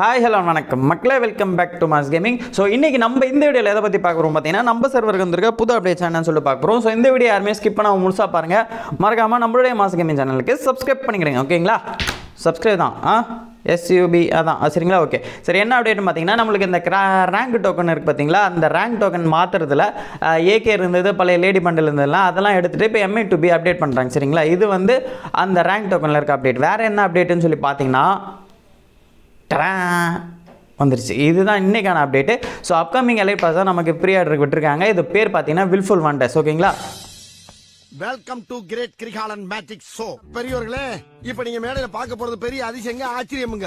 hi hello வணக்கம் மக்களே welcome back to mass gaming so இன்றைக்கி நம்ம இந்த வீடியோவில் எதை பற்றி பார்க்குறோம் பார்த்தீங்கன்னா நம்ம சர்வருக்கு வந்திருக்க புது அப்டேட் சேனல் சொல்லி பார்க்குறோம் ஸோ இந்த வீடியோ யாருமே ஸ்கிப் பண்ணாம முழுசாக பாருங்கள் மறக்காமல் நம்மளுடைய மாஸ் கேமிங் சேனலுக்கு சப்ஸ்கிரைப் பண்ணிக்கிறீங்க ஓகேங்களா சப்ஸ்கிரைப் தான் ஆ எஸ்யூபி அதான் ஆ, சரிங்களா ஓகே சரி என்ன அப்டேட்னு பார்த்தீங்கன்னா நம்மளுக்கு இந்த ரேங்க் டோக்கன் இருக்குது பார்த்தீங்களா அந்த ரேங்க் டோக்கன் மாற்றுறதுல ஏகே இருந்தது பழைய லேடி பண்டில் இருந்ததுலாம் அதெல்லாம் எடுத்துகிட்டு இப்போ எம்ஐ டு பி அப்டேட் பண்ணுறாங்க சரிங்களா இது வந்து அந்த ரேங்க் டோக்கனில் இருக்க அப்டேட் வேறு என்ன அப்டேட்டுன்னு சொல்லி பார்த்தீங்கன்னா டரான் வந்துருச்சு இதுதான் இன்றைக்கான update so upcoming elite pass தான் நமக்கு ப்ரீ ஆர்டருக்கு விட்டுருக்காங்க இது பேர் பார்த்தீங்கன்னா வில்ஃபுல் வண்டர்ஸ் ஓகேங்களா welcome to great Kirikalan magic show பெரியவர்களே இப்ப நீங்க மேடையில பார்க்க போறது பெரிய அதிசயங்க ஆச்சரியமுங்க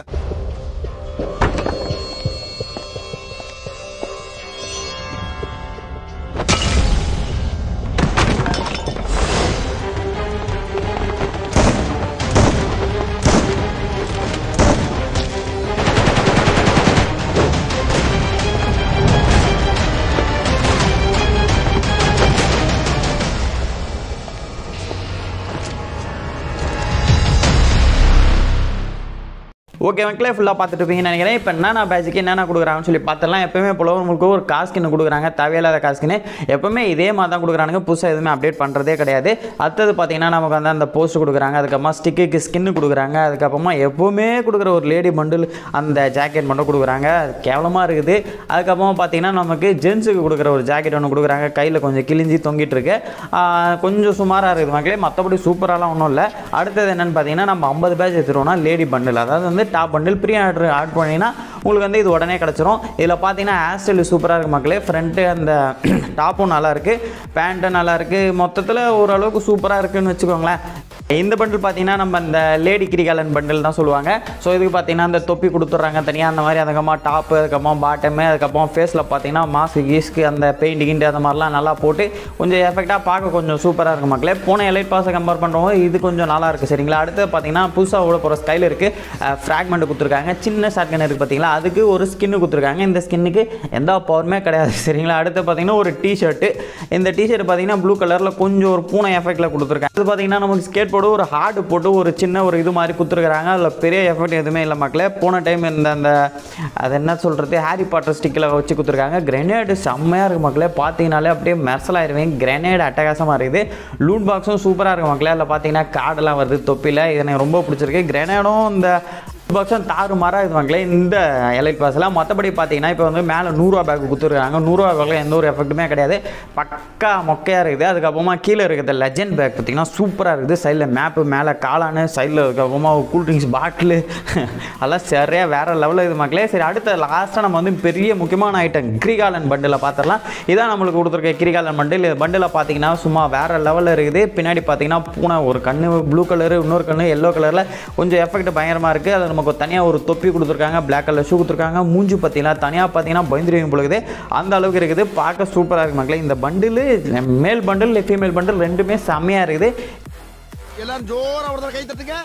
ஓகே மக்களே ஃபுல்லாக பார்த்துட்டு இருப்பீங்கன்னு நினைக்கிறேன் இப்போ என்னென்ன பேட்சுக்கு என்னென்ன கொடுக்குறாங்கன்னு சொல்லி பார்த்துலாம் எப்பவுமே போல உங்களுக்கு ஒரு காஸ்கின் கொடுக்குறாங்க தேவையில்லாத காஸ்கின் எப்பவுமே இதே மாதிரி தான் கொடுக்குறானுங்க புதுசாக எதுவுமே அப்டேட் பண்ணுறதே கிடையாது அடுத்தது பார்த்தீங்கன்னா நமக்கு வந்து அந்த போஸ்ட் கொடுக்குறாங்க அதுக்கப்புறமா ஸ்டிக்குக்கு ஸ்கின்னு கொடுக்குறாங்க அதுக்கப்புறமா எப்பவுமே கொடுக்குற ஒரு லேடி பண்டில் அந்த ஜாக்கெட் மட்டும் கொடுக்குறாங்க அது கேவலமாக இருக்குது அதுக்கப்புறமா பார்த்தீங்கன்னா நமக்கு ஜென்ஸுக்கு கொடுக்குற ஒரு ஜாக்கெட் ஒன்று கொடுக்குறாங்க கையில் கொஞ்சம் கிழிஞ்சி தொங்கிட்டு இருக்கு ஆஹ் கொஞ்சம் சுமாராக இருக்குது மக்களே மற்றபடி சூப்பராலாம் ஒன்றும் இல்லை அடுத்தது என்னென்னு பார்த்தீங்கன்னா நம்ம ஐம்பது பேட்ச் எடுத்துருவோம்னா லேடி பண்டில் அதாவது வந்து top bundle pre order add பண்ணிங்கன்னா உங்களுக்கு வந்து இது உடனே கிடச்சிரும் இதில் பார்த்தீங்கன்னா ஹேர் ஸ்டைல் சூப்பராக இருக்குது மக்களே ஃப்ரண்ட்டு அந்த டாப்பும் நல்லா இருக்குது பேண்ட்டும் நல்லா இருக்குது மொத்தத்தில் ஓரளவுக்கு சூப்பராக இருக்குன்னு வச்சுக்கோங்களேன் இந்த பண்டில் பார்த்தீங்கன்னா நம்ம இந்த லேடி கிரிகாலன் பண்டில் தான் சொல்லுவாங்க ஸோ இதுக்கு பார்த்தீங்கன்னா அந்த தொப்பி கொடுத்துட்றாங்க தனியாக அந்த மாதிரி அதுக்கப்புறமா டாப்பு அதுக்கப்புறமா பாட்டமு அதுக்கப்புறம் ஃபேஸில் பார்த்தீங்கன்னா மாஸ்க்கு கீஸ்க்கு அந்த பெயிண்ட் கிண்டு அந்த மாதிரிலாம் நல்லா போட்டு கொஞ்சம் எஃபெக்டாக பார்க்க கொஞ்சம் சூப்பராக இருக்கும் மக்களே போன எலைட் பாஸை கம்பேர் பண்ணுறோம் இது கொஞ்சம் நல்லா இருக்குது சரிங்களா அடுத்து பார்த்தீங்கன்னா புதுசாக உள்ள போகிற ஸ்கைல் இருக்குது ஃப்ராக்மெண்ட் கொடுத்துருக்காங்க சின்ன ஷாட்கன் இருக்குது பார்த்தீங்களா அதுக்கு ஒரு ஸ்கின்னு கொடுத்துருக்காங்க இந்த ஸ்கின்னுக்கு எந்த பவருமே கிடையாது சரிங்களா அடுத்து பார்த்தீங்கன்னா ஒரு டிஷர்ட்டு இந்த டிஷர்ட் பார்த்தீங்கன்னா ப்ளூ கலரில் கொஞ்சம் ஒரு பூனை எஃபெக்ட்டில் கொடுத்துருக்காங்க அது பார்த்தீங்கன்னா நமக்கு ஸ்கேட் போர்டு ஒரு ஹார்டு போட்டு ஒரு சின்ன ஒரு இது மாதிரி கொடுத்துருக்காங்க அதில் பெரிய எஃபெக்ட் எதுவுமே இல்லை மக்களே போன டைம் இந்த அந்த அது என்ன சொல்கிறது ஹாரி பாட்டர் ஸ்டிக்கில் வச்சு கொடுத்துருக்காங்க கிரெனேடு செம்மையாக இருக்குது மக்களே பார்த்தீங்கனாலே அப்படியே மெர்சலாயிருவேன் கிரெனேடு அட்டகாசமாக இருக்குது லூட் பாக்ஸும் சூப்பராக இருக்குது மக்களே அதில் பார்த்தீங்கன்னா கார்டெல்லாம் வருது தொப்பியில் இது எனக்கு ரொம்ப பிடிச்சிருக்கு கிரெனேடும் இந்த பாக்ஸும் தாறு மாறாக இது மக்களே இந்த எலைட் பாஸில் மற்றபடி பார்த்தீங்கன்னா இப்போ வந்து மேலே நூறுரூவா பேக் கொடுத்துருக்காங்க நூறுரூவா பேக்கில் எந்த ஒரு எஃபெக்ட்டுமே கிடையாது பக்கா மொக்கையாக இருக்குது அதுக்கப்புறமா கீழே இருக்கிற லெஜண்ட் பேக் பார்த்தீங்கன்னா சூப்பராக இருக்குது சைடில் மேப்பு மேலே காளானு சைடில் அதுக்கப்புறமா கூல் ட்ரிங்க்ஸ் பாட்டிலு அதெல்லாம் சரியாக வேறு லெவலில் இது மக்களே சரி அடுத்த லாஸ்ட்டாக நம்ம வந்து பெரிய முக்கியமான ஐட்டம் கிரிகாலன் பண்டில் பார்த்துடலாம் இதான் நம்மளுக்கு கொடுத்துருக்க கிரிகாலன் பண்டில் இது பண்டில் பார்த்தீங்கன்னா சும்மா வேறு லெவலில் இருக்குது பின்னாடி பார்த்தீங்கன்னா பூனை ஒரு கண்ணு ப்ளூ கலரு இன்னொரு கண்ணு எல்லோ கலரில் கொஞ்சம் எஃபெக்ட் பயங்கரமாக இருக்குது அதில் நமக்கு தனியாக ஒரு தொப்பி கொடுத்துருக்காங்க பிளாக் கலர் ஷூ கொடுத்துருக்காங்க மூஞ்சி பார்த்தீங்கன்னா தனியாக பார்த்தீங்கன்னா பயந்துருவீங்க பொழுது அந்த அளவுக்கு இருக்குது பார்க்க சூப்பராக இருக்குது மக்களே இந்த பண்டில் மேல் பண்டில் ஃபீமேல் பண்டில் ரெண்டுமே செம்மையாக இருக்குது எல்லாரும் ஜோரா ஒரு தடவை கை தட்டுங்க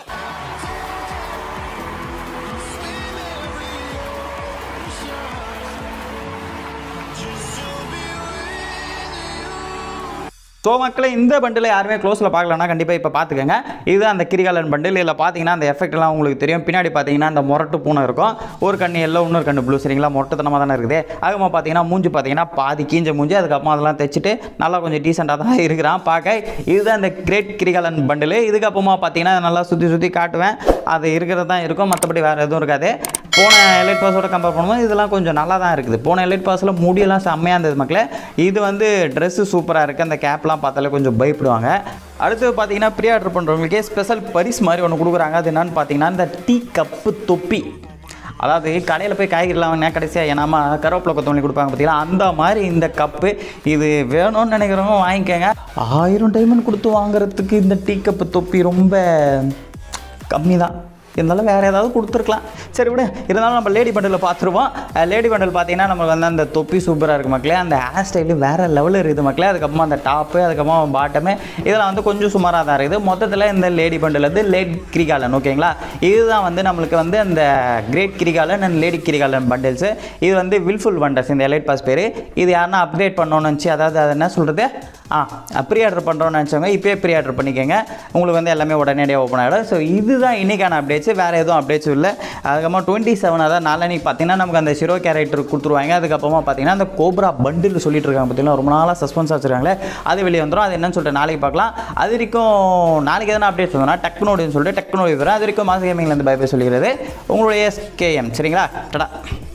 ஸோ மக்களை இந்த பண்டில் யாருமே க்ளோஸில் பார்க்கலன்னா கண்டிப்பாக இப்போ பார்த்துக்கோங்க இது அந்த கிரிகாலன் பண்டில் இதில் பார்த்தீங்கன்னா அந்த எஃபெக்ட் எல்லாம் உங்களுக்கு தெரியும் பின்னாடி பார்த்தீங்கன்னா அந்த முரட்டு பூனை இருக்கும் ஒரு கண்ணு எல்லோ இன்னொரு கண்ணு ப்ளூ சரிங்களா மொட்டத்தனமாக தானே இருக்குது அதுக்கப்புறமா பார்த்தீங்கன்னா மூஞ்சி பார்த்தீங்கன்னா பாதி கீஞ்ச மூஞ்சி அதுக்கப்புறமா அதெல்லாம் தைச்சிட்டு நல்லா கொஞ்சம் டீசெண்டாக தான் இருக்கிறான் பார்க்க இதுதான் இந்த கிரேட் கிரிகாலன் பண்டில் இதுக்கப்புறமா பார்த்தீங்கன்னா நல்லா சுற்றி சுற்றி காட்டுவேன் அது இருக்கிறது தான் இருக்கும் மற்றபடி வேறு எதுவும் இருக்காது போன எலைட் பாஸோட கம்பேர் பண்ணும்போது இதெல்லாம் கொஞ்சம் நல்லா தான் இருக்குது போன எலைட் பாஸில் முடியெல்லாம் செம்மையாக இருந்தது மக்களே இது வந்து ட்ரெஸ்ஸு சூப்பராக இருக்குது அந்த கேப்லாம் பார்த்தாலே கொஞ்சம் பயப்படுவாங்க அடுத்து பார்த்தீங்கன்னா ப்ரீ ஆர்டர் பண்ணுறவங்களுக்கே ஸ்பெஷல் பரிஸ் மாதிரி ஒன்று கொடுக்குறாங்க அது என்னன்னு பார்த்தீங்கன்னா இந்த டீ கப்பு தொப்பி அதாவது கடையில் போய் காய்கறிலாம் வாங்கினா கடைசியாக ஏன்னாமா கருவேப்பிலை கொத்தமல்லி கொடுப்பாங்க பார்த்தீங்களா அந்த மாதிரி இந்த கப்பு இது வேணும்னு நினைக்கிறவங்க வாங்கிக்கோங்க ஆயிரம் டைமண்ட் கொடுத்து வாங்குறதுக்கு இந்த டீ கப்பு தொப்பி ரொம்ப கம்மி தான் இருந்தாலும் வேறு ஏதாவது கொடுத்துருக்கலாம் சரி விடு இருந்தாலும் நம்ம லேடி பண்டில் பார்த்துருவோம் லேடி பண்டில் பார்த்தீங்கன்னா நமக்கு வந்து அந்த தொப்பி சூப்பராக இருக்குது மக்களே அந்த ஹேர் ஸ்டைலு வேறு லெவலில் இருக்குது மக்களே அதுக்கப்புறமா அந்த டாப்பு அதுக்கப்புறமா பாட்டமு இதெல்லாம் வந்து கொஞ்சம் சுமாராக தான் இருக்குது மொத்தத்தில் இந்த லேடி பண்டில் வந்து லேட் கிரிகாலன் ஓகேங்களா இதுதான் வந்து நம்மளுக்கு வந்து அந்த great Kirikalan and lady Kirikalan bundles இது வந்து வில்ஃபுல் வண்டர்ஸ் இந்த எலைட் பாஸ் பேர் இது யாருன்னா அப்டேட் பண்ணணும்னு நினச்சி அதாவது அது என்ன சொல்கிறது ஆ ப்ரீ ஆர்டர் பண்ணுறோன்னு நினச்சவங்க இப்போயே ப்ரீ ஆர்டர் பண்ணிக்கோங்க உங்களுக்கு வந்து எல்லாமே உடனடியாக ஓப்பன் ஆகிடும் ஸோ இதுதான் இன்றைக்கான அப்டேட் அப்டேட்ஸ் வேறு எதுவும் அப்டேட்ஸும் இல்லை அதுக்கப்புறமா டுவெண்ட்டி செவன் அதாவது நாளைக்கு பார்த்தீங்கன்னா நமக்கு அந்த ஷிரோ கேரக்டர் கொடுத்துருவாங்க அதுக்கப்புறமா பார்த்தீங்கன்னா அந்த கோப்ரா பண்டில் சொல்லிட்டு இருக்காங்க பார்த்தீங்கன்னா ரொம்ப நாளாக சஸ்பென்ஸ் வச்சுருக்காங்களே அது வெளியே வந்துடும் அது என்னன்னு சொல்லிட்டு நாளைக்கு பார்க்கலாம் அது வரைக்கும் நாளைக்கு எதனா அப்டேட்ஸ் வந்தோம்னா டெக்னோடின்னு சொல்லிட்டு டெக்னோடி வரும் அது வரைக்கும் மாசு கேமிங்லேருந்து பை பை சொல்லிக்கிறது உங்களுடைய எஸ்கேஎம் சரிங்களா டடா